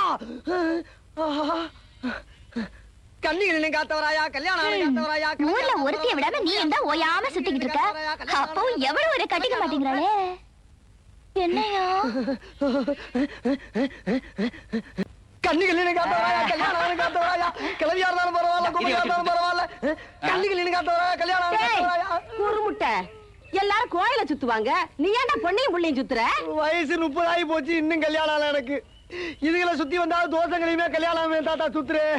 கண்ணிகள் காத்தவராயா கல்யாணம் காத்தவராயா ஊர்ல ஒருத்திய விடாம நீ என்ன ஓயாம சுத்திக்கிட்டு இருக்க அப்பவும் எவ்வளவு ஒரு கட்டிக்க மாட்டேங்கிறாளே என்னையா கண்ணிகள் காத்தவராயா கல்யாணம் காத்தவராயா கிளவியா இருந்தாலும் பரவாயில்ல குமரியா இருந்தாலும் பரவாயில்ல கண்ணிகள் காத்தவராயா கல்யாணம் காத்தவராயா குறுமுட்டை எல்லாரும் கோயில சுத்துவாங்க நீ ஏன்டா பொண்ணையும் புள்ளையும் சுத்துற வயசு முப்பதாகி போச்சு இன்னும் கல்யாணம் ஆகல எனக்கு இதுகளை சுத்தி வந்தா தோசங்களையுமே கல்யாணம் தாத்தா சுத்துறே